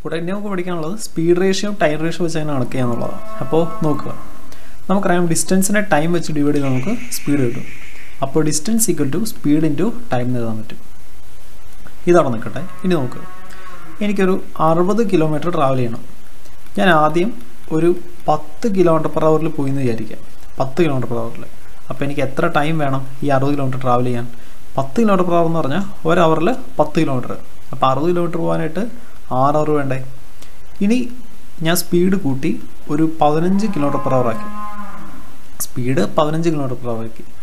കൂടെ ഇനി നമുക്ക് പഠിക്കാനുള്ളത് സ്പീഡ് റേഷ്യോ ടൈം റേഷ്യോ വെച്ച് എങ്ങനെ കണക്ക് ചെയ്യാന്നുള്ളതാണ് അപ്പോൾ നോക്കുക നമുക്കറിയാം ഡിസ്റ്റൻസിനെ ടൈം വെച്ച് ഡിവൈഡ് ചെയ്ത് നമുക്ക് സ്പീഡ് കിട്ടും അപ്പോൾ distance equal to speed into time എന്ന് എഴുതാൻ പറ്റും ഇതവിടെ നിൽക്കട്ടെ ഇനി നോക്കുക എനിക്കൊരു അറുപത് കിലോമീറ്റർ ട്രാവൽ ചെയ്യണം ഞാൻ ആദ്യം ഒരു പത്ത് കിലോമീറ്റർ പെർ അവറിൽ പോയി എന്ന് വിചാരിക്കാം പത്ത് കിലോമീറ്റർ പെർ അവറിൽ അപ്പോൾ എനിക്ക് എത്ര ടൈം വേണം ഈ അറുപത് കിലോമീറ്റർ ട്രാവൽ ചെയ്യാൻ പത്ത് കിലോമീറ്റർ പെർ അവർ എന്ന് പറഞ്ഞാൽ ഒരു അവറിൽ പത്ത് കിലോമീറ്റർ അപ്പോൾ അറുപത് കിലോമീറ്റർ പോകാനായിട്ട് ആറ് അവർ വേണ്ടേ ഇനി ഞാൻ സ്പീഡ് കൂട്ടി ഒരു പതിനഞ്ച് കിലോമീറ്റർ പെർ അവർ ആക്കി സ്പീഡ് പതിനഞ്ച് കിലോമീറ്റർ പെർ അവർ ആക്കി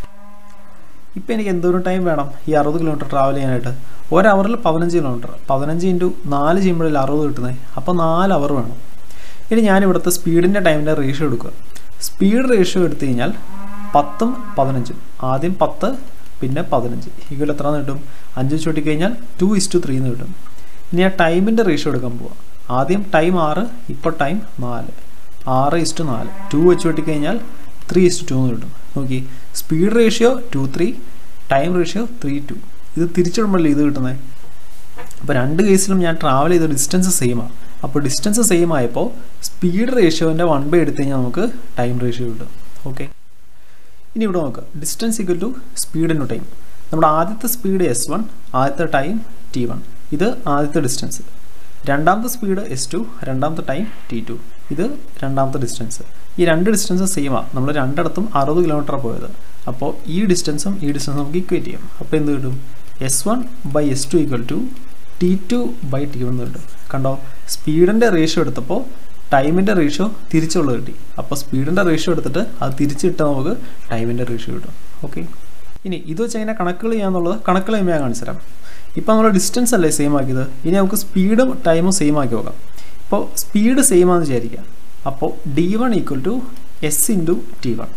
ഇപ്പം എനിക്ക് എന്തോരം ടൈം വേണം ഈ അറുപത് കിലോമീറ്റർ ട്രാവൽ ചെയ്യാനായിട്ട് ഒരു അവറിൽ പതിനഞ്ച് കിലോമീറ്റർ പതിനഞ്ച് ഇൻറ്റു നാല് ചെയ്യുമ്പോഴല്ലേ അറുപത് കിട്ടുന്നത് അപ്പോൾ നാല് അവർ വേണം ഇനി ഞാൻ ഇവിടുത്തെ സ്പീഡിൻ്റെ ടൈമിൻ്റെ റേഷ്യോ എടുക്കുക സ്പീഡ് റേഷ്യോ എടുത്തു കഴിഞ്ഞാൽ പത്തും പതിനഞ്ചും ആദ്യം പത്ത് പിന്നെ പതിനഞ്ച് ഈക്വൽ എത്ര കിട്ടും അഞ്ച് ചൂട്ടി കഴിഞ്ഞാൽ ടു ഇസ് ടു ത്രീ എന്ന് കിട്ടും ഇനി ആ ടൈമിൻ്റെ റേഷ്യോ എടുക്കാൻ പോവാം ആദ്യം ടൈം ആറ് ഇപ്പോൾ ടൈം നാല് ആറ് ഇസ്റ്റു നാല് ടു വെച്ച് വെട്ടി കഴിഞ്ഞാൽ ത്രീ ഇസ്റ്റു ടു എന്ന് കിട്ടും നോക്കി speed ratio two three time ratio three two ഇത് തിരിച്ചിടുമ്പോഴല്ലേ ഇത് കിട്ടുന്നത് അപ്പോൾ രണ്ട് കേസിലും ഞാൻ ട്രാവൽ ചെയ്ത ഡിസ്റ്റൻസ് സെയിമാണ് അപ്പോൾ ഡിസ്റ്റൻസ് സെയിം ആയപ്പോൾ സ്പീഡ് റേഷ്യോൻ്റെ വൺ ബൈ എടുത്തു കഴിഞ്ഞാൽ നമുക്ക് ടൈം റേഷ്യോ കിട്ടും ഓക്കെ ഇനി ഇവിടെ നോക്കുക distance equal to speed into time നമ്മുടെ ആദ്യത്തെ സ്പീഡ് എസ് വൺ ആദ്യത്തെ ടൈം ടി വൺ ഇത് ആദ്യത്തെ ഡിസ്റ്റൻസ് രണ്ടാമത്തെ സ്പീഡ് എസ് ടു രണ്ടാമത്തെ ടൈം ടി ടു ഇത് രണ്ടാമത്തെ ഡിസ്റ്റൻസ് ഈ രണ്ട് ഡിസ്റ്റൻസ് സെയിമാണ് നമ്മൾ രണ്ടിടത്തും അറുപത് കിലോമീറ്റർ പോയത് അപ്പോൾ ഈ ഡിസ്റ്റൻസും ഈ ഡിസ്റ്റൻസും നമുക്ക് ഇക്വേറ്റ് ചെയ്യാം അപ്പോൾ എന്ത് കിട്ടും S one by S two equal to T two by T one കിട്ടും കണ്ടോ സ്പീഡിൻ്റെ റേഷ്യോ എടുത്തപ്പോൾ ടൈമിൻ്റെ റേഷ്യോ തിരിച്ചുള്ളത് കിട്ടി അപ്പോൾ സ്പീഡിൻ്റെ റേഷ്യോ എടുത്തിട്ട് അത് തിരിച്ചിട്ട് നമുക്ക് ടൈമിൻ്റെ റേഷ്യോ കിട്ടും ഓക്കെ ഇനി ഇത് വെച്ച് എങ്ങനെ കണക്കുകൾ ചെയ്യാന്നുള്ളത് കണക്കുകൾ ചെയ്യുമ്പോൾ ഞാൻ കാണിച്ചു തരാം ഇപ്പോൾ നമ്മൾ ഡിസ്റ്റൻസ് അല്ലേ സെയിം ആക്കിയത് ഇനി നമുക്ക് സ്പീഡും ടൈമും സെയിം ആക്കി നോക്കാം ഇപ്പോൾ സ്പീഡ് സെയിം ആണെന്ന് വിചാരിക്കുക അപ്പോൾ D one equal to S into T one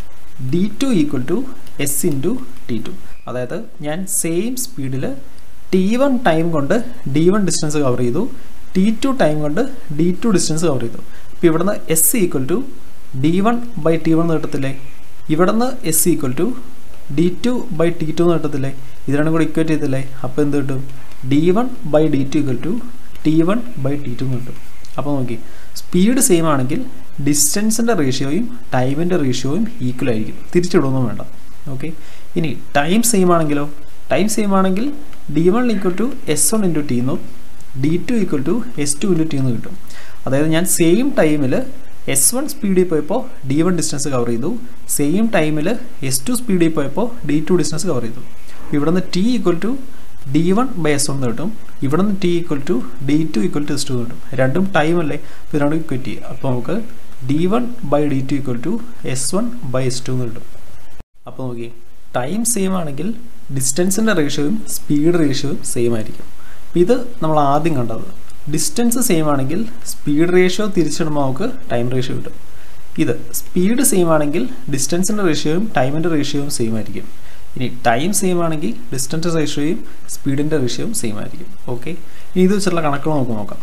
D two equal to S into T two അതായത് ഞാൻ സെയിം സ്പീഡിൽ ടി വൺ ടൈം കൊണ്ട് ഡി വൺ ഡിസ്റ്റൻസ് കവർ ചെയ്തു ടി ടു ടൈം കൊണ്ട് ഡി ടു ഡിസ്റ്റൻസ് കവർ ചെയ്തു അപ്പോൾ ഇവിടുന്ന് S equal to D one by T one എന്ന് കിട്ടത്തില്ലേ ഇവിടുന്ന് S equal to D two by T two എന്ന് കിട്ടത്തില്ലേ ഇത് രണ്ടും കൂടി ഇക്വേറ്റ് ചെയ്തില്ലേ അപ്പോൾ എന്ത് കിട്ടും D one by D two equal to T one by T two എന്ന് കിട്ടും അപ്പോൾ നോക്കി സ്പീഡ് സെയിം ആണെങ്കിൽ ഡിസ്റ്റൻസിൻ്റെ റേഷ്യോയും ടൈമിൻ്റെ റേഷ്യോയും ഈക്വൽ ആയിരിക്കും തിരിച്ചിടൊന്നും വേണ്ട ഓക്കെ ഇനി ടൈം സെയിം ആണെങ്കിലോ ടൈം സെയിം ആണെങ്കിൽ D one equal to S one into T എന്നും D two equal to S two into T എന്ന് കിട്ടും അതായത് ഞാൻ സെയിം ടൈമിൽ എസ് വൺ സ്പീഡിൽ പോയപ്പോൾ ഡി വൺ ഡിസ്റ്റൻസ് കവർ ചെയ്തു സെയിം ടൈമിൽ എസ് ടു സ്പീഡിൽ പോയപ്പോൾ ഡി ടു ഡിസ്റ്റൻസ് കവർ ചെയ്തു ഇവിടെ നിന്ന് T equal to D one by S one കിട്ടും ഇവിടെ നിന്ന് T equal to D two equal to S two കിട്ടും രണ്ടും ടൈം അല്ലേ അപ്പോൾ രണ്ടും ഇക്വറ്റ് ചെയ്യുക അപ്പോൾ നമുക്ക് D one by D two equal to S one by S two എന്ന് കിട്ടും അപ്പോൾ നോക്കി ടൈം സെയിം ആണെങ്കിൽ ഡിസ്റ്റൻസിൻ്റെ റേഷ്യോയും സ്പീഡ് റേഷ്യോയും സെയിം ആയിരിക്കും അപ്പോൾ ഇത് നമ്മൾ ആദ്യം കണ്ടത് ഡിസ്റ്റൻസ് സെയിം ആണെങ്കിൽ സ്പീഡ് റേഷ്യോ തിരിച്ചിടുമ്പോൾ നമുക്ക് ടൈം റേഷ്യോ കിട്ടും ഇത് സ്പീഡ് സെയിം ആണെങ്കിൽ ഡിസ്റ്റൻസിൻ്റെ റേഷ്യോയും ടൈമിൻ്റെ റേഷ്യോയും സെയിം ആയിരിക്കും ഇനി ടൈം സെയിം ആണെങ്കിൽ ഡിസ്റ്റൻസ് റേഷ്യോയും സ്പീഡിൻ്റെ റേഷ്യോയും സെയിം ആയിരിക്കും ഓക്കെ ഇനി ഇത് വെച്ചുള്ള കണക്കുകൾ നമുക്ക് നോക്കാം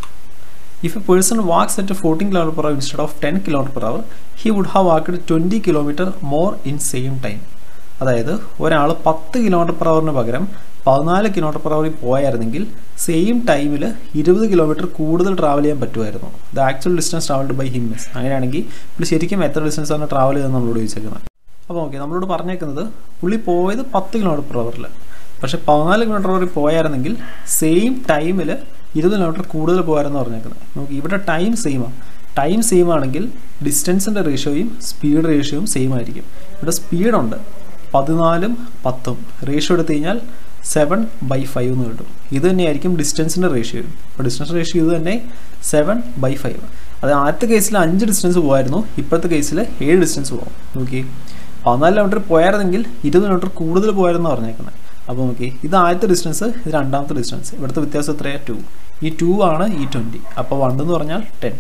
if a person walks at fourteen kilometre per hour instead of ten kilometre per hour he would have walked twenty kilometre more in same time അതായത് ഒരാൾ പത്ത് കിലോമീറ്റർ പെർ അവറിന് പകരം പതിനാല് കിലോമീറ്റർ പെർ അവറിൽ പോയായിരുന്നെങ്കിൽ സെയിം ടൈമിൽ ഇരുപത് കിലോമീറ്റർ കൂടുതൽ ട്രാവൽ ചെയ്യാൻ പറ്റുമായിരുന്നു the actual distance travelled by Hinds അങ്ങനെയാണെങ്കിൽ പുള്ളി ശരിക്കും എത്ര ഡിസ്റ്റൻസ് ആണ് ട്രാവൽ ചെയ്തെന്ന് നമ്മളോട് ചോദിച്ചേക്കുന്നത് അപ്പോൾ ഓക്കെ നമ്മളോട് പറഞ്ഞേക്കുന്നത് പുള്ളി പോയത് പത്ത് കിലോമീറ്റർ പെർ അവറിൽ പക്ഷെ പതിനാല് കിലോമീറ്റർ അവറിൽ പോയായിരുന്നെങ്കിൽ സെയിം ടൈമിൽ ഇരുപത് കിലോമീറ്റർ കൂടുതൽ പോയായിരുന്നു പറഞ്ഞേക്കുന്നത് നമുക്ക് ഇവിടെ ടൈം സെയിമാണ് ടൈം സെയിം ആണെങ്കിൽ ഡിസ്റ്റൻസിൻ്റെ റേഷ്യോയും സ്പീഡ് റേഷ്യോയും സെയിം ആയിരിക്കും ഇവിടെ സ്പീഡുണ്ട് പതിനാലും പത്തും റേഷ്യോ എടുത്തു കഴിഞ്ഞാൽ സെവൻ ബൈ ഫൈവ് എന്ന് കിട്ടും ഇത് തന്നെയായിരിക്കും ഡിസ്റ്റൻസിൻ്റെ റേഷ്യോ അപ്പോൾ ഡിസ്റ്റൻസ് റേഷ്യോ ഇത് തന്നെ സെവൻ ബൈ ഫൈവ് അത് ആദ്യത്തെ കേസിൽ അഞ്ച് ഡിസ്റ്റൻസ് പോകുമായിരുന്നു ഇപ്പോഴത്തെ കേസിൽ ഏഴ് ഡിസ്റ്റൻസ് പോകും നോക്കി പതിനാല് കിലോമീറ്റർ പോയായിരുന്നെങ്കിൽ ഇരുപത് കിലോമീറ്റർ കൂടുതൽ പോയായിരുന്നു പറഞ്ഞേക്കുന്നത് അപ്പോൾ നോക്കി ഇത് ആദ്യത്തെ ഡിസ്റ്റൻസ് ഇത് രണ്ടാമത്തെ ഡിസ്റ്റൻസ് ഇവിടുത്തെ വ്യത്യാസം എത്രയാണ് ടു ഈ ടു ആണ് ഈ ട്വൻറ്റി അപ്പോൾ വൺ എന്ന് പറഞ്ഞാൽ ടെൻ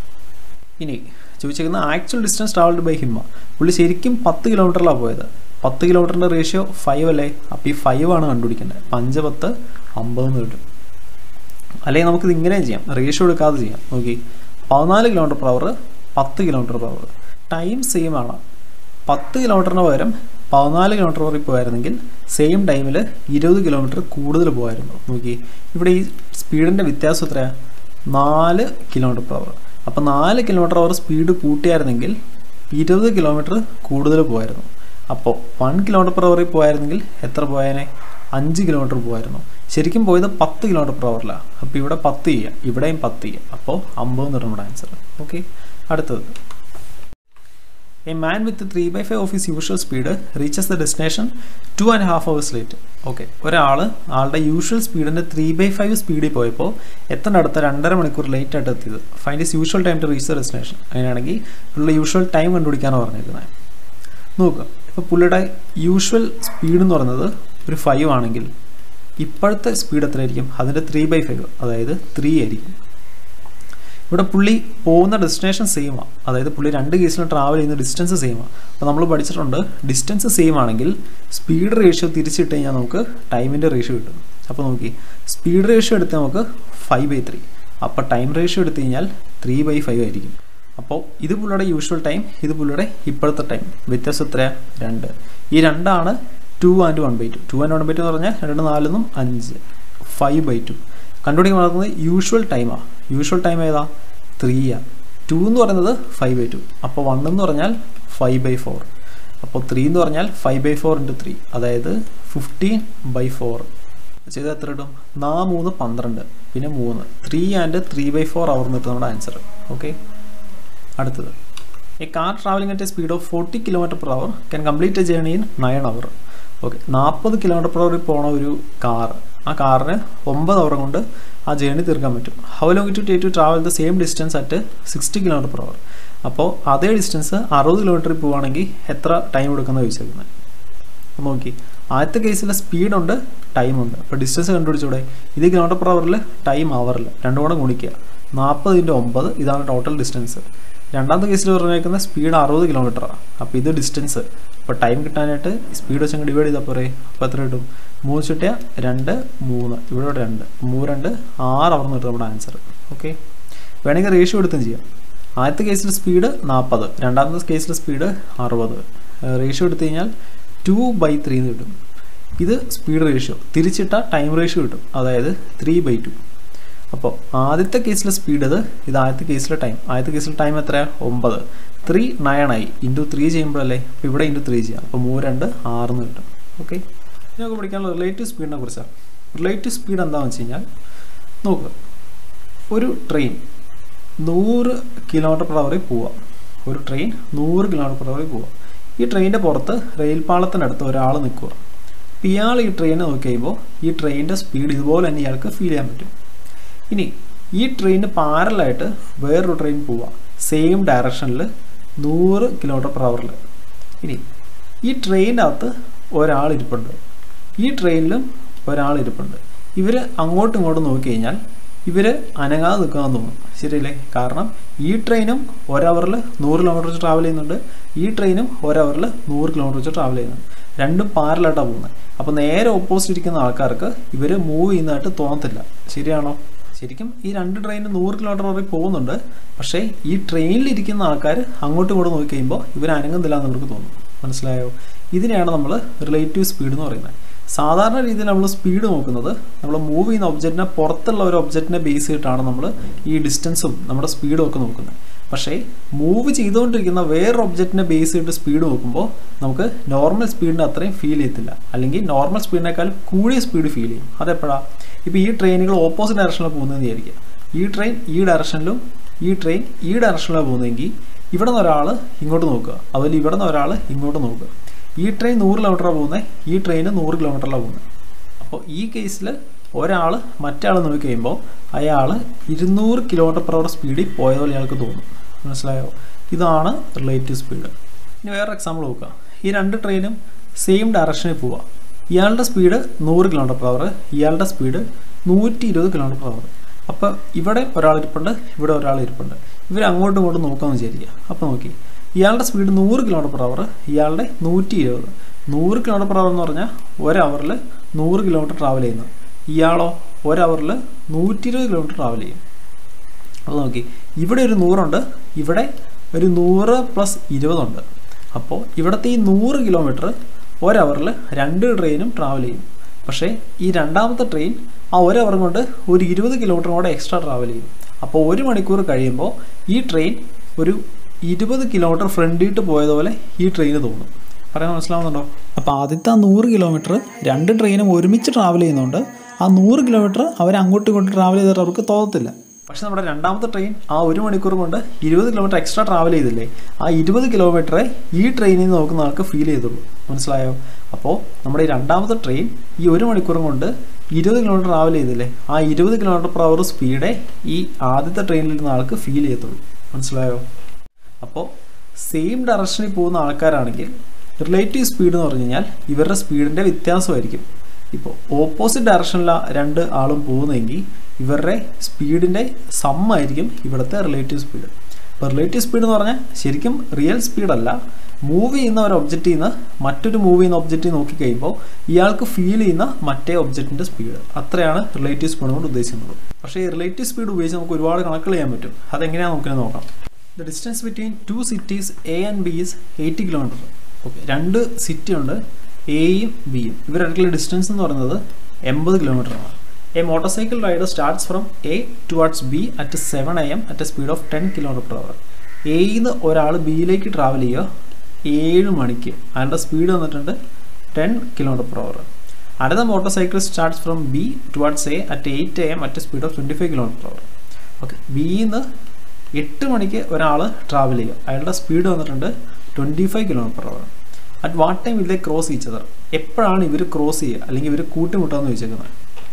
ഇനി ചോദിച്ചേക്കുന്ന actual distance travelled by him പുള്ളി ശരിക്കും പത്ത് കിലോമീറ്ററിലാണ് പോയത് പത്ത് കിലോമീറ്ററിൻ്റെ റേഷ്യോ ഫൈവ് അല്ലേ അപ്പോൾ ഈ ഫൈവ് ആണ് കണ്ടുപിടിക്കേണ്ടത് അപ്പം അഞ്ച് പത്ത് അമ്പത് എന്ന് കിട്ടും അല്ലെങ്കിൽ നമുക്കിത് ഇങ്ങനെ ചെയ്യാം റേഷ്യോ എടുക്കാതെ ചെയ്യാം നോക്കി പതിനാല് കിലോമീറ്റർ പെർ അവർ പത്ത് kilometre per hour time same ആണ് പത്ത് കിലോമീറ്ററിന് പകരം പതിനാല് കിലോമീറ്റർ വരെ പോയായിരുന്നെങ്കിൽ സെയിം ടൈമിൽ ഇരുപത് കിലോമീറ്റർ കൂടുതൽ പോകായിരുന്നു നോക്കി ഇവിടെ ഈ സ്പീഡിൻ്റെ വ്യത്യാസം എത്രയാണ് നാല് കിലോമീറ്റർ പെർ അവർ അപ്പോൾ നാല് കിലോമീറ്റർ അവർ സ്പീഡ് കൂട്ടിയായിരുന്നെങ്കിൽ ഇരുപത് കിലോമീറ്റർ കൂടുതൽ പോയായിരുന്നു അപ്പോൾ വൺ കിലോമീറ്റർ പെർ അവറിൽ പോയായിരുന്നെങ്കിൽ എത്ര പോയേനെ അഞ്ച് കിലോമീറ്റർ പോയായിരുന്നു ശരിക്കും പോയത് പത്ത് കിലോമീറ്റർ പെർ അവറിലാണ് അപ്പോൾ ഇവിടെ പത്ത് ചെയ്യുക ഇവിടെയും പത്ത് ചെയ്യുക അപ്പോൾ അമ്പത് എന്ന് നമ്മുടെ ആൻസർ ഓക്കെ അടുത്തത് a man with three by five of his usual speed reaches the destination two and half hours late okay ഒരാൾ ആളുടെ യൂഷ്വൽ സ്പീഡിൻ്റെ ത്രീ ബൈ ഫൈവ് സ്പീഡിൽ പോയപ്പോൾ എത്ര അടുത്ത രണ്ടര മണിക്കൂർ ലേറ്റ് ആയിട്ട് എത്തിയത് find is usual time to reach the destination അങ്ങനെയാണെങ്കിൽ പുള്ളിയുടെ യൂഷ്വൽ ടൈം കണ്ടുപിടിക്കാനാണ് പറഞ്ഞിരിക്കുന്നത് നോക്കുക ഇപ്പോൾ പുള്ളിയുടെ യൂഷ്വൽ സ്പീഡ് എന്ന് പറയുന്നത് ഒരു ഫൈവ് ആണെങ്കിൽ ഇപ്പോഴത്തെ സ്പീഡ് എത്രയായിരിക്കും അതിൻ്റെ ത്രീ ബൈ ഫൈവ് അതായത് ത്രീ ആയിരിക്കും ഇവിടെ പുള്ളി പോകുന്ന ഡെസ്റ്റിനേഷൻ സെയിമാണ് അതായത് പുള്ളി രണ്ട് കേസിലും ട്രാവൽ ചെയ്യുന്ന ഡിസ്റ്റൻസ് സെയിമാണ് അപ്പോൾ നമ്മൾ പഠിച്ചിട്ടുണ്ട് ഡിസ്റ്റൻസ് സെയിം ആണെങ്കിൽ സ്പീഡ് റേഷ്യോ തിരിച്ചിട്ട് കഴിഞ്ഞാൽ നമുക്ക് ടൈമിൻ്റെ റേഷ്യോ കിട്ടും അപ്പോൾ നോക്കി സ്പീഡ് റേഷ്യോ എടുത്ത് നമുക്ക് ഫൈവ് ബൈ ത്രീ അപ്പോൾ ടൈം റേഷ്യോ എടുത്തു കഴിഞ്ഞാൽ ത്രീ ബൈ ഫൈവ് ആയിരിക്കും അപ്പോൾ ഇത് പുള്ളിയുടെ യൂഷ്വൽ ടൈം ഇത് പുള്ളിയുടെ ഇപ്പോഴത്തെ ടൈം വ്യത്യാസം എത്രയാണ് രണ്ട് ഈ രണ്ടാണ് two and one by two two and one by two എന്ന് പറഞ്ഞാൽ രണ്ട് നാലിന്നും അഞ്ച് ഫൈവ് ബൈ ടു കണ്ടുപിടിക്കാൻ നടക്കുന്നത് യൂഷ്വൽ ടൈമാണ് യൂഷ്വൽ ടൈം ഏതാ ത്രീയാണ് ടു എന്ന് പറയുന്നത് ഫൈവ് ബൈ ടു അപ്പോൾ വൺ എന്ന് പറഞ്ഞാൽ ഫൈവ് ബൈ ഫോർ അപ്പോൾ ത്രീ എന്ന് പറഞ്ഞാൽ five by four into three അതായത് ഫിഫ്റ്റീൻ ബൈ ഫോർ ചെയ്ത് എത്ര കിട്ടും നാ മൂന്ന് പന്ത്രണ്ട് പിന്നെ മൂന്ന് three and three by four hour കിട്ടും നമ്മുടെ ആൻസർ ഓക്കെ അടുത്തത് a car travelling at a speed of forty kilometre per hour can complete a journey in nine hour okay നാൽപ്പത് കിലോമീറ്റർ പെർ അവറിൽ പോണ ഒരു കാർ ആ കാറിന് ഒമ്പത് അവർ കൊണ്ട് ആ ജേർണി തീർക്കാൻ പറ്റും how long to take to travel the same distance at sixty kilometre per hour അപ്പോൾ അതേ ഡിസ്റ്റൻസ് അറുപത് കിലോമീറ്ററിൽ പോവുകയാണെങ്കിൽ എത്ര ടൈം എടുക്കുന്നത് ചോദിച്ചേക്കുന്നത് അപ്പോൾ നോക്കി ആദ്യത്തെ കേസിൽ സ്പീഡുണ്ട് ടൈമുണ്ട് അപ്പോൾ ഡിസ്റ്റൻസ് കണ്ടുപിടിച്ചൂടെ ഇത് കിലോമീറ്റർ പെർ അവറിൽ ടൈം അവറിൽ രണ്ടും കൂടെ ഗുണിക്കുക നാൽപ്പത് ഇൻറ്റു ഒമ്പത് ഇതാണ് ടോട്ടൽ ഡിസ്റ്റൻസ് രണ്ടാമത്തെ കേസിൽ പറഞ്ഞേക്കുന്ന സ്പീഡ് അറുപത് കിലോമീറ്ററാണ് അപ്പോൾ ഇത് ഡിസ്റ്റൻസ് അപ്പോൾ ടൈം കിട്ടാനായിട്ട് സ്പീഡ് വെച്ച് അങ്ങ് ഡിവൈഡ് ചെയ്താൽ പോരെ അപ്പോൾ എത്ര കിട്ടും മൂന്ന് ചുട്ടിയ രണ്ട് മൂന്ന് ഇവിടെ രണ്ട് മൂന്ന് രണ്ട് ആറ് അവർ കിട്ടും നമ്മുടെ ആൻസർ ഓക്കെ വേണമെങ്കിൽ റേഷ്യോ എടുത്തും ചെയ്യാം ആദ്യത്തെ കേസിൽ സ്പീഡ് നാൽപ്പത് രണ്ടാമത്തെ കേസിൽ സ്പീഡ് അറുപത് റേഷ്യോ എടുത്തു കഴിഞ്ഞാൽ ടു ബൈ ത്രീ എന്ന് കിട്ടും ഇത് സ്പീഡ് റേഷ്യോ തിരിച്ചിട്ട ടൈം റേഷ്യോ കിട്ടും അതായത് ത്രീ ബൈ ടു അപ്പോൾ ആദ്യത്തെ കേസിലെ സ്പീഡ് ഇത് ഇത് ആദ്യത്തെ കേസിലെ ടൈം ആദ്യത്തെ കേസിലെ ടൈം എത്രയാണ് ഒമ്പത് ത്രീ നയൻ ആയി ഇൻറ്റു ത്രീ ചെയ്യുമ്പോഴല്ലേ അപ്പോൾ ഇവിടെ ഇൻറ്റു ത്രീ ചെയ്യാം അപ്പോൾ മൂന്ന് രണ്ട് ആറെന്ന് കിട്ടും ഓക്കെ ഇനി നമുക്ക് പഠിക്കാനുള്ള റിലേറ്റീവ് സ്പീഡിനെ കുറിച്ചാണ് റിലേറ്റീവ് സ്പീഡ് എന്താണെന്ന് വെച്ച് കഴിഞ്ഞാൽ നോക്കുക ഒരു ട്രെയിൻ നൂറ് കിലോമീറ്റർ പെർ അവറിൽ പോവുക ഒരു ട്രെയിൻ നൂറ് കിലോമീറ്റർ പെർ അവറിൽ പോവുക ഈ ട്രെയിനിൻ്റെ പുറത്ത് റെയിൽ പാളത്തിനടുത്ത് ഒരാൾ നിൽക്കുക അപ്പോൾ ഇയാൾ ഈ ട്രെയിനെ നോക്കി കഴിയുമ്പോൾ ഈ ട്രെയിനിൻ്റെ സ്പീഡ് ഇതുപോലെ തന്നെ ഇയാൾക്ക് ഫീൽ ചെയ്യാൻ പറ്റും ഇനി ഈ ട്രെയിന് പാരലായിട്ട് വേറൊരു ട്രെയിൻ പോവുക സെയിം ഡയറക്ഷനിൽ നൂറ് കിലോമീറ്റർ പെർ അവറിൽ ഇനി ഈ ട്രെയിനകത്ത് ഒരാൾ ഇരിപ്പുണ്ട് ഈ ട്രെയിനിലും ഒരാൾ ഇരിപ്പുണ്ട് ഇവർ അങ്ങോട്ടും ഇങ്ങോട്ടും നോക്കി കഴിഞ്ഞാൽ ഇവർ അനങ്ങാതെ നിൽക്കാമെന്ന് തോന്നും ശരിയല്ലേ കാരണം ഈ ട്രെയിനും ഒരവറിൽ നൂറ് കിലോമീറ്റർ വെച്ച് ട്രാവൽ ചെയ്യുന്നുണ്ട് ഈ ട്രെയിനും ഒരവറിൽ നൂറ് കിലോമീറ്റർ വെച്ച് ട്രാവൽ ചെയ്യുന്നുണ്ട് രണ്ടും പാരലായിട്ടാണ് പോകുന്നത് അപ്പോൾ നേരെ ഓപ്പോസിറ്റ് ഇരിക്കുന്ന ആൾക്കാർക്ക് ഇവർ മൂവ് ചെയ്യുന്നതായിട്ട് തോന്നത്തില്ല ശരിയാണോ ശരിക്കും ഈ രണ്ട് ട്രെയിനും നൂറ് കിലോമീറ്റർ വരെ പോകുന്നുണ്ട് പക്ഷേ ഈ ട്രെയിനിലിരിക്കുന്ന ആൾക്കാർ അങ്ങോട്ടും ഇങ്ങോട്ടും നോക്കി കഴിയുമ്പോൾ ഇവർ അനങ്ങുന്നില്ല എന്ന് അവർക്ക് തോന്നും മനസ്സിലായോ ഇതിനെയാണ് നമ്മൾ റിലേറ്റീവ് സ്പീഡ് എന്ന് പറയുന്നത് സാധാരണ രീതിയിൽ നമ്മൾ സ്പീഡ് നോക്കുന്നത് നമ്മൾ മൂവ് ചെയ്യുന്ന ഒബ്ജക്റ്റിനെ പുറത്തുള്ള ഒരു ഒബ്ജക്റ്റിനെ ബേസ് ചെയ്തിട്ടാണ് നമ്മൾ ഈ ഡിസ്റ്റൻസും നമ്മുടെ സ്പീഡും ഒക്കെ നോക്കുന്നത് പക്ഷേ മൂവ് ചെയ്തുകൊണ്ടിരിക്കുന്ന വേറൊരു ഒബ്ജക്റ്റിനെ ബേസ് ചെയ്തിട്ട് സ്പീഡ് നോക്കുമ്പോൾ നമുക്ക് നോർമൽ സ്പീഡിൻ്റെ അത്രയും ഫീൽ ചെയ്യത്തില്ല അല്ലെങ്കിൽ നോർമൽ സ്പീഡിനേക്കാൾ കൂടിയ സ്പീഡ് ഫീൽ ചെയ്യും അതെപ്പോഴാണ് ഇപ്പോൾ ഈ ട്രെയിനുകൾ ഓപ്പോസിറ്റ് ഡയറക്ഷനിൽ പോകുന്നതെന്ന് വിചാരിക്കുക ഈ ട്രെയിൻ ഈ ഡയറക്ഷനിലും ഈ ട്രെയിൻ ഈ ഡയറക്ഷനിലാണ് പോകുന്നതെങ്കിൽ ഇവിടെ നിന്ന് ഒരാൾ ഇങ്ങോട്ട് നോക്കുക അതുപോലെ ഇവിടെ നിന്ന് ഒരാൾ ഇങ്ങോട്ട് നോക്കുക ഈ ട്രെയിൻ നൂറ് കിലോമീറ്ററാണ് പോകുന്നത് ഈ ട്രെയിൻ നൂറ് കിലോമീറ്ററിലാണ് പോകുന്നത് അപ്പോൾ ഈ കേസിൽ ഒരാൾ മറ്റേ ആൾ നോക്കി കഴിയുമ്പോൾ അയാൾ ഇരുന്നൂറ് കിലോമീറ്റർ പെർ അവർ സ്പീഡിൽ പോയതുപോലെ അയാൾക്ക് തോന്നും മനസ്സിലായോ ഇതാണ് റിലേറ്റീവ് സ്പീഡ് ഇനി വേറെ എക്സാമ്പിൾ നോക്കുക ഈ രണ്ട് ട്രെയിനും സെയിം ഡയറക്ഷനിൽ പോവുക ഇയാളുടെ സ്പീഡ് നൂറ് കിലോമീറ്റർ പെർ അവർ ഇയാളുടെ സ്പീഡ് നൂറ്റി ഇരുപത് കിലോമീറ്റർ പെർ അവർ അപ്പോൾ ഇവിടെ ഒരാൾ ഇരിപ്പുണ്ട് ഇവിടെ ഒരാൾ ഇരിപ്പുണ്ട് ഇവർ അങ്ങോട്ടും ഇങ്ങോട്ടും നോക്കാമെന്ന് വിചാരിക്കുക അപ്പോൾ നോക്കി ഇയാളുടെ സ്പീഡ് നൂറ് കിലോമീറ്റർ പെർ അവർ ഇയാളുടെ നൂറ്റി ഇരുപത് നൂറ് കിലോമീറ്റർ പെർ അവർ എന്ന് പറഞ്ഞാൽ ഒരവറിൽ നൂറ് കിലോമീറ്റർ ട്രാവൽ ചെയ്യുന്നു ഇയാളോ ഒരവറിൽ നൂറ്റി ഇരുപത് കിലോമീറ്റർ ട്രാവൽ ചെയ്യും അപ്പോൾ നോക്കി ഇവിടെ ഒരു നൂറുണ്ട് ഇവിടെ ഒരു നൂറ് പ്ലസ് ഇരുപതുണ്ട് അപ്പോൾ ഇവിടുത്തെ ഈ നൂറ് കിലോമീറ്റർ ഒരവറിൽ രണ്ട് ട്രെയിനും ട്രാവൽ ചെയ്യും പക്ഷേ ഈ രണ്ടാമത്തെ ട്രെയിൻ ആ ഒരവർ കൊണ്ട് ഒരു ഇരുപത് കിലോമീറ്റർ കൂടെ എക്സ്ട്രാ ട്രാവൽ ചെയ്യും അപ്പോൾ ഒരു മണിക്കൂർ കഴിയുമ്പോൾ ഈ ട്രെയിൻ ഒരു ഇരുപത് കിലോമീറ്റർ ഫ്രണ്ടിട്ട് പോയതുപോലെ ഈ ട്രെയിന് തോന്നും പറയാൻ മനസ്സിലാവുന്നുണ്ടോ അപ്പോൾ ആദ്യത്തെ ആ നൂറ് കിലോമീറ്റർ രണ്ട് ട്രെയിനും ഒരുമിച്ച് ട്രാവൽ ചെയ്യുന്നുണ്ട് ആ നൂറ് കിലോമീറ്റർ അവർ അങ്ങോട്ടും ഇങ്ങോട്ടും ട്രാവൽ ചെയ്തിട്ട് അവർക്ക് തോന്നത്തില്ല പക്ഷെ നമ്മുടെ രണ്ടാമത്തെ ട്രെയിൻ ആ ഒരു മണിക്കൂർ കൊണ്ട് ഇരുപത് കിലോമീറ്റർ എക്സ്ട്രാ ട്രാവൽ ചെയ്തില്ലേ ആ ഇരുപത് കിലോമീറ്ററെ ഈ ട്രെയിനിൽ നിന്ന് നോക്കുന്ന ആൾക്ക് ഫീൽ ചെയ്തുള്ളൂ മനസ്സിലായോ അപ്പോൾ നമ്മുടെ ഈ രണ്ടാമത്തെ ട്രെയിൻ ഈ ഒരു മണിക്കൂർ കൊണ്ട് ഇരുപത് കിലോമീറ്റർ ട്രാവൽ ചെയ്തില്ലേ ആ ഇരുപത് കിലോമീറ്റർ പെർ അവർ സ്പീഡേ ഈ ആദ്യത്തെ ട്രെയിനിൽ ഇരുന്ന ആൾക്ക് ഫീൽ ചെയ്യത്തുള്ളൂ മനസ്സിലായോ അപ്പോൾ സെയിം ഡയറക്ഷനിൽ പോകുന്ന ആൾക്കാരാണെങ്കിൽ റിലേറ്റീവ് സ്പീഡ് എന്ന് പറഞ്ഞു കഴിഞ്ഞാൽ ഇവരുടെ സ്പീഡിൻ്റെ വ്യത്യാസമായിരിക്കും ഇപ്പോൾ ഓപ്പോസിറ്റ് ഡയറക്ഷനിലാണ് രണ്ട് ആളും പോകുന്നതെങ്കിൽ ഇവരുടെ സ്പീഡിൻ്റെ സമ്മായിരിക്കും ഇവിടുത്തെ റിലേറ്റീവ് സ്പീഡ് ഇപ്പോൾ റിലേറ്റീവ് സ്പീഡ് എന്ന് പറഞ്ഞാൽ ശരിക്കും റിയൽ സ്പീഡല്ല മൂവ് ചെയ്യുന്ന ഒരു ഒബ്ജക്റ്റിൽ നിന്ന് മറ്റൊരു മൂവ് ചെയ്യുന്ന ഒബ്ജക്റ്റ് നോക്കിക്കഴിയുമ്പോൾ ഇയാൾക്ക് ഫീൽ ചെയ്യുന്ന മറ്റേ ഒബ്ജക്റ്റിൻ്റെ സ്പീഡ് അത്രയാണ് റിലേറ്റീവ് സ്പീഡ് കൊണ്ട് ഉദ്ദേശിക്കുന്നത് പക്ഷേ ഈ റിലേറ്റീവ് സ്പീഡ് ഉപയോഗിച്ച് നമുക്ക് ഒരുപാട് കണക്കുകൾ ചെയ്യാൻ പറ്റും അതെങ്ങനെയാണെന്ന് നമുക്ക് നോക്കാം the distance between two cities A and B is eighty kilometre okay രണ്ട് സിറ്റി ഉണ്ട് എയും ബിയും ഇവരുടെ ഡിസ്റ്റൻസ് എന്ന് പറയുന്നത് എൺപത് കിലോമീറ്ററാണ് a motorcycle rider starts from A towards B at seven A M at a speed of ten kilometre per hour എയിൽ നിന്ന് ഒരാൾ ബിയിലേക്ക് ട്രാവൽ ചെയ്യുക ഏഴ് മണിക്ക് അതിൻ്റെ സ്പീഡ് വന്നിട്ടുണ്ട് ടെൻ കിലോമീറ്റർ പെർ അവർ അടുത്ത motorcycle starts from B towards A at eight A M at speed of twenty five kilometre per hour okay ബിയിൽ നിന്ന് എട്ട് മണിക്ക് ഒരാൾ ട്രാവൽ ചെയ്യുക അയാളുടെ സ്പീഡ് വന്നിട്ടുണ്ട് twenty five kilometre per hour at what time ഇല്ലേ ക്രോസ് ചെയ്ച്ചത് എപ്പോഴാണ് ഇവർ ക്രോസ് ചെയ്യുക അല്ലെങ്കിൽ ഇവർ കൂട്ടിമുട്ടാന്ന് ചോദിച്ചേക്കുന്നത്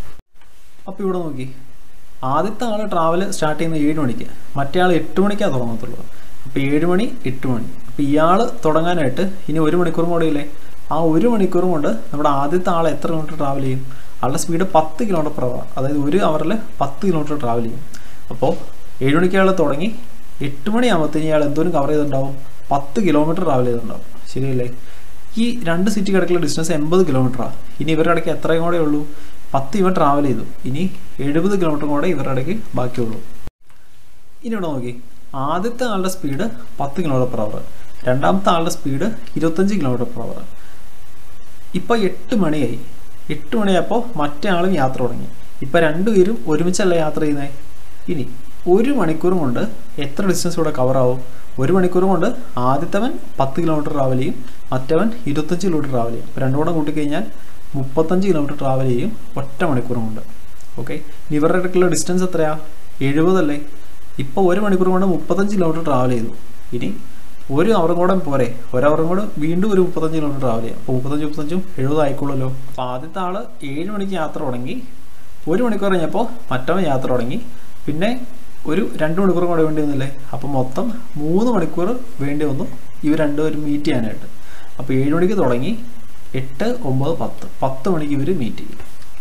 അപ്പോൾ ഇവിടെ നോക്കി ആദ്യത്തെ ആൾ ട്രാവൽ സ്റ്റാർട്ട് ചെയ്യുന്ന ഏഴ് മണിക്ക് മറ്റേ ആൾ എട്ട് മണിക്കാണ് തുടങ്ങത്തുള്ളൂ അപ്പോൾ ഏഴ് മണി എട്ട് മണി അപ്പോൾ ഇയാൾ തുടങ്ങാനായിട്ട് ഇനി ഒരു മണിക്കൂറും കൂടെ ഇല്ലേ ആ ഒരു മണിക്കൂറും കൊണ്ട് നമ്മുടെ ആദ്യത്തെ ആൾ എത്ര കിലോമീറ്റർ ട്രാവൽ ചെയ്യും ആളുടെ സ്പീഡ് പത്ത് കിലോമീറ്റർ പെർ അവർ അതായത് ഒരു അവറിൽ പത്ത് കിലോമീറ്റർ ട്രാവൽ ചെയ്യും അപ്പോൾ ഏഴ് മണിക്ക് അയാൾ തുടങ്ങി എട്ട് മണിയാകുമ്പോഴത്തേന് ഇയാൾ എന്തോരം കവർ ചെയ്തിട്ടുണ്ടാവും പത്ത് കിലോമീറ്റർ ട്രാവൽ ചെയ്തിട്ടുണ്ടാവും ശരിയല്ലേ ഈ രണ്ട് സിറ്റി കിടക്കുള്ള ഡിസ്റ്റൻസ് എൺപത് കിലോമീറ്ററാണ് ഇനി ഇവരുടെ ഇടയ്ക്ക് എത്രയും കൂടെ ഉള്ളൂ പത്ത് ഇവർ ട്രാവൽ ചെയ്തു ഇനി എഴുപത് കിലോമീറ്റർ കൂടെ ഇവരുടെ ഇടയ്ക്ക് ബാക്കിയുള്ളൂ ഇനി ഇവിടെ നോക്കി ആദ്യത്തെ ആളുടെ സ്പീഡ് പത്ത് കിലോമീറ്റർ പെർ അവർ രണ്ടാമത്തെ ആളുടെ സ്പീഡ് ഇരുപത്തഞ്ച് കിലോമീറ്റർ പെർ അവർ ഇപ്പോൾ എട്ട് മണിയായി എട്ട് മണിയായപ്പോൾ മറ്റേ ആളും യാത്ര തുടങ്ങി ഇപ്പം രണ്ടുപേരും ഒരുമിച്ചല്ല യാത്ര ചെയ്യുന്നത് ഇനി ഒരു മണിക്കൂർ കൊണ്ട് എത്ര ഡിസ്റ്റൻസ് ഇവിടെ കവർ ആവും ഒരു മണിക്കൂർ കൊണ്ട് ആദ്യത്തവൻ പത്ത് കിലോമീറ്റർ ട്രാവൽ ചെയ്യും മറ്റവൻ ഇരുപത്തഞ്ച് കിലോമീറ്റർ ട്രാവൽ ചെയ്യും അപ്പോൾ രണ്ടും കൂടെ കൂട്ടിക്കഴിഞ്ഞാൽ മുപ്പത്തഞ്ച് കിലോമീറ്റർ ട്രാവൽ ചെയ്യും ഒറ്റ മണിക്കൂർ കൊണ്ട് ഓക്കെ ഇനി ഇവരുടെ ഇടയ്ക്കുള്ള ഡിസ്റ്റൻസ് എത്രയാ എഴുപതല്ലേ ഇപ്പോൾ ഒരു മണിക്കൂർ കൊണ്ട് മുപ്പത്തഞ്ച് കിലോമീറ്റർ ട്രാവൽ ചെയ്തു ഇനി ഒരു അവറും കൂടെ പോരെ ഒരവറും കൂടെ വീണ്ടും ഒരു മുപ്പത്തഞ്ച് കിലോമീറ്റർ ട്രാവൽ ചെയ്യാം അപ്പോൾ മുപ്പത്തഞ്ച് മുപ്പത്തഞ്ചും എഴുപത് ആയിക്കോളല്ലോ അപ്പോൾ ആദ്യത്തെ ആൾ ഏഴ് മണിക്ക് യാത്ര തുടങ്ങി ഒരു മണിക്കൂർ കഴിഞ്ഞപ്പോൾ മറ്റവൻ യാത്ര തുടങ്ങി പിന്നെ ഒരു രണ്ട് മണിക്കൂർ കൂടെ വേണ്ടി വന്നില്ലേ അപ്പം മൊത്തം മൂന്ന് മണിക്കൂർ വേണ്ടി വന്നു ഇവർ രണ്ടുപേരും മീറ്റ് ചെയ്യാനായിട്ട് അപ്പോൾ ഏഴ് മണിക്ക് തുടങ്ങി എട്ട് ഒമ്പത് പത്ത് പത്ത് മണിക്ക് ഇവർ മീറ്റ് ചെയ്യും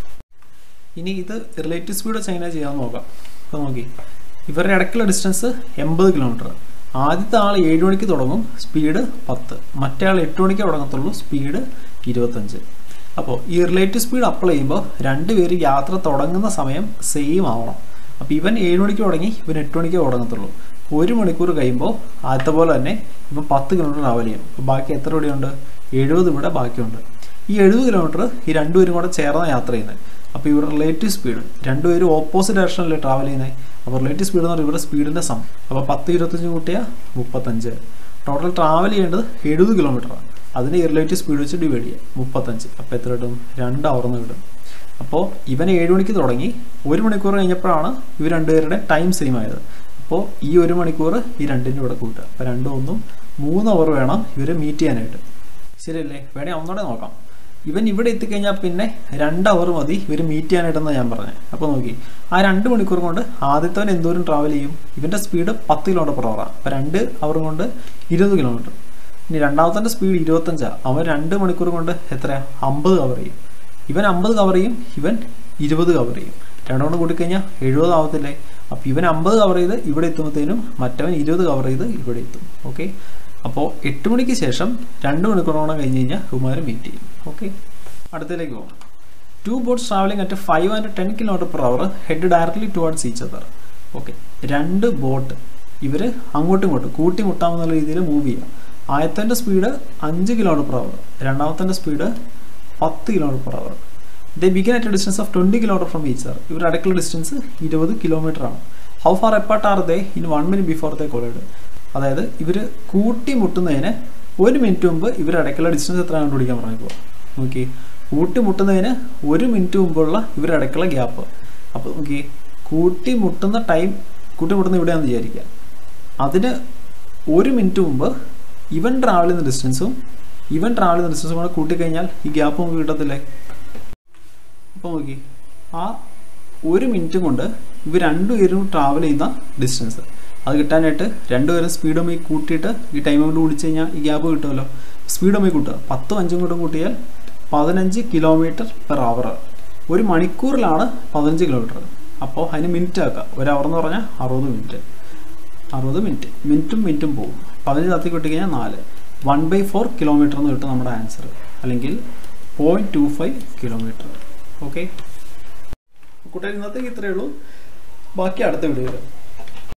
ഇനി ഇത് റിലേറ്റീവ് സ്പീഡ് വെച്ച് എങ്ങനെ ചെയ്യാമെന്ന് നോക്കാം അപ്പോൾ നോക്കി ഇവരുടെ ഇടയ്ക്കുള്ള ഡിസ്റ്റൻസ് എൺപത് കിലോമീറ്റർ ആദ്യത്തെ ആൾ ഏഴ് മണിക്ക് തുടങ്ങും സ്പീഡ് പത്ത് മറ്റേ ആൾ എട്ട് മണിക്ക് തുടങ്ങത്തുള്ളൂ സ്പീഡ് ഇരുപത്തഞ്ച് അപ്പോൾ ഈ റിലേറ്റീവ് സ്പീഡ് അപ്ലൈ ചെയ്യുമ്പോൾ രണ്ടുപേരും യാത്ര തുടങ്ങുന്ന സമയം സെയിം ആവണം അപ്പോൾ ഇവൻ ഏഴ് മണിക്ക് തുടങ്ങി ഇവൻ എട്ട് മണിക്ക് തുടങ്ങത്തുള്ളൂ ഒരു മണിക്കൂർ കഴിയുമ്പോൾ ആദ്യത്തെ പോലെ തന്നെ ഇവൻ പത്ത് കിലോമീറ്റർ ട്രാവൽ ചെയ്യും അപ്പോൾ ബാക്കി എത്ര ഇവിടെയുണ്ട് എഴുപത് ഇവിടെ ബാക്കിയുണ്ട് ഈ എഴുപത് കിലോമീറ്റർ ഈ രണ്ടുപേരും കൂടെ ചേർന്ന യാത്ര ചെയ്യുന്നത് അപ്പോൾ ഇവരുടെ റിലേറ്റീവ് സ്പീഡ് രണ്ടുപേരും ഓപ്പോസിറ്റ് ഡയറക്ഷനിൽ ട്രാവൽ ചെയ്യുന്നത് അപ്പോൾ റിലേറ്റീവ് സ്പീഡ് എന്ന് പറഞ്ഞാൽ ഇവരുടെ സ്പീഡിൻ്റെ സം അപ്പോൾ പത്ത് ഇരുപത്തഞ്ച് കൂട്ടിയാൽ മുപ്പത്തഞ്ച് ടോട്ടൽ ട്രാവൽ ചെയ്യേണ്ടത് എഴുപത് കിലോമീറ്ററാണ് അതിന് റിലേറ്റീവ് സ്പീഡ് വെച്ച് ഡിവൈഡ് ചെയ്യുക മുപ്പത്തഞ്ച് അപ്പോൾ എത്ര കിട്ടും രണ്ട് അവർന്ന് കിട്ടും അപ്പോൾ ഇവൻ ഏഴ് മണിക്ക് തുടങ്ങി ഒരു മണിക്കൂർ കഴിഞ്ഞപ്പോഴാണ് ഇവർ രണ്ടുപേരുടെ ടൈം സെയിം ആയത് അപ്പോൾ ഈ ഒരു മണിക്കൂർ ഈ രണ്ടിൻ്റെ കൂടെ കൂട്ടുക അപ്പോൾ രണ്ടും ഒന്നും മൂന്ന് അവർ വേണം ഇവർ മീറ്റ് ചെയ്യാനായിട്ട് ശരിയല്ലേ വേണേ ഒന്നുകൂടെ നോക്കാം ഇവൻ ഇവിടെ എത്തിക്കഴിഞ്ഞാൽ പിന്നെ രണ്ട് അവർ മതി ഇവർ മീറ്റ് ചെയ്യാനായിട്ടെന്ന് ഞാൻ പറഞ്ഞത് അപ്പോൾ നോക്കി ആ രണ്ട് മണിക്കൂർ കൊണ്ട് ആദ്യത്തവൻ എന്തോരം ട്രാവൽ ചെയ്യും ഇവൻ്റെ സ്പീഡ് പത്ത് കിലോമീറ്റർ പെർ അവറാണ് അപ്പോൾ രണ്ട് അവർ കൊണ്ട് ഇരുപത് കിലോമീറ്റർ ഇനി രണ്ടാമത്തെ സ്പീഡ് ഇരുപത്തഞ്ചാണ് അവൻ രണ്ട് മണിക്കൂർ കൊണ്ട് എത്രയാണ് അമ്പത് കവർ ചെയ്യും ഇവൻ അമ്പത് കവർ ചെയ്യും ഇവൻ ഇരുപത് കവർ ചെയ്യും രണ്ടോണ്ട് കൂട്ടിക്കഴിഞ്ഞാൽ എഴുപത് ആവത്തില്ലേ അപ്പോൾ ഇവൻ അമ്പത് കവർ ചെയ്ത് ഇവിടെ എത്തുമ്പോഴത്തേനും മറ്റവൻ ഇരുപത് കവർ ചെയ്ത് ഇവിടെ എത്തും ഓക്കെ അപ്പോൾ എട്ട് മണിക്ക് ശേഷം രണ്ട് മണിക്കൂറോളം കഴിഞ്ഞ് കഴിഞ്ഞാൽ കുമാർ മീറ്റ് ചെയ്യും ഓക്കെ അടുത്തതിലേക്ക് പോകാം two boats travelling at five and ten kilometre per hour head directly towards each other okay രണ്ട് ബോട്ട് ഇവർ അങ്ങോട്ടും ഇങ്ങോട്ടും കൂട്ടിമുട്ടാമെന്നുള്ള രീതിയിൽ മൂവ് ചെയ്യുക ആദ്യത്തെ സ്പീഡ് അഞ്ച് കിലോമീറ്റർ പെർ അവർ രണ്ടാമത്തെ സ്പീഡ് പത്ത് kilometre per hour they begin at distance of twenty kilometre from each other ഇവരുടെ ഇടയ്ക്കുള്ള ഡിസ്റ്റൻസ് ഇരുപത് കിലോമീറ്റർ ആണ് how far apart are they in one minute before they collide അതായത് ഇവർ കൂട്ടിമുട്ടുന്നതിന് ഒരു മിനിറ്റ് മുമ്പ് ഇവർ ഇടയ്ക്കുള്ള ഡിസ്റ്റൻസ് എത്ര കണ്ടുപിടിക്കാൻ പറഞ്ഞപ്പോൾ നോക്കി കൂട്ടിമുട്ടുന്നതിന് ഒരു മിനിറ്റ് മുമ്പുള്ള ഇവർ ഇടയ്ക്കുള്ള ഗ്യാപ്പ് അപ്പോൾ നോക്കി കൂട്ടിമുട്ടുന്ന ടൈം കൂട്ടിമുട്ടുന്ന ഇവിടെയാണെന്ന് വിചാരിക്കുക അതിന് ഒരു മിനിറ്റ് മുമ്പ് ഇവൻ ട്രാവൽ ചെയ്യുന്ന ഡിസ്റ്റൻസും ഇവൻ ട്രാവൽ ചെയ്യുന്ന ഡിസ്റ്റൻസും കൂടെ കൂട്ടിക്കഴിഞ്ഞാൽ ഈ ഗ്യാപ്പ് നമുക്ക് കിട്ടത്തില്ലേ അപ്പോൾ നോക്കി ആ ഒരു മിനിറ്റ് കൊണ്ട് ഇവർ രണ്ടുപേരും ട്രാവൽ ചെയ്യുന്ന ഡിസ്റ്റൻസ് അത് കിട്ടാനായിട്ട് രണ്ടുപേരും സ്പീഡ് ഒമ്മി കൂട്ടിയിട്ട് ഈ ടൈം കൊണ്ട് കുടിച്ച് കഴിഞ്ഞാൽ ഈ ഗ്യാപ്പ് കിട്ടുമല്ലോ സ്പീഡ് ഒമ്മി കൂട്ടുക പത്തും അഞ്ചും കൂടെ കൂട്ടിയാൽ പതിനഞ്ച് കിലോമീറ്റർ പെർ അവർ ഒരു മണിക്കൂറിലാണ് പതിനഞ്ച് കിലോമീറ്റർ അപ്പോൾ അതിന് മിനിറ്റ് ആക്കുക ഒരു അവർ എന്ന് പറഞ്ഞാൽ അറുപത് മിനിറ്റ് അറുപത് മിനിറ്റ് മിനിറ്റും മിനിറ്റും പോകും പതിനഞ്ച് തത്തി കിട്ടി കഴിഞ്ഞാൽ നാല് വൺ ബൈ ഫോർ കിലോമീറ്റർ എന്ന് കിട്ടും നമ്മുടെ ആൻസർ അല്ലെങ്കിൽ point two five kilometre okay കൂട്ടുകാർ ഇന്നത്തേക്ക് ഇത്രയേ ഉള്ളൂ ബാക്കി അടുത്ത വീഡിയോയിൽ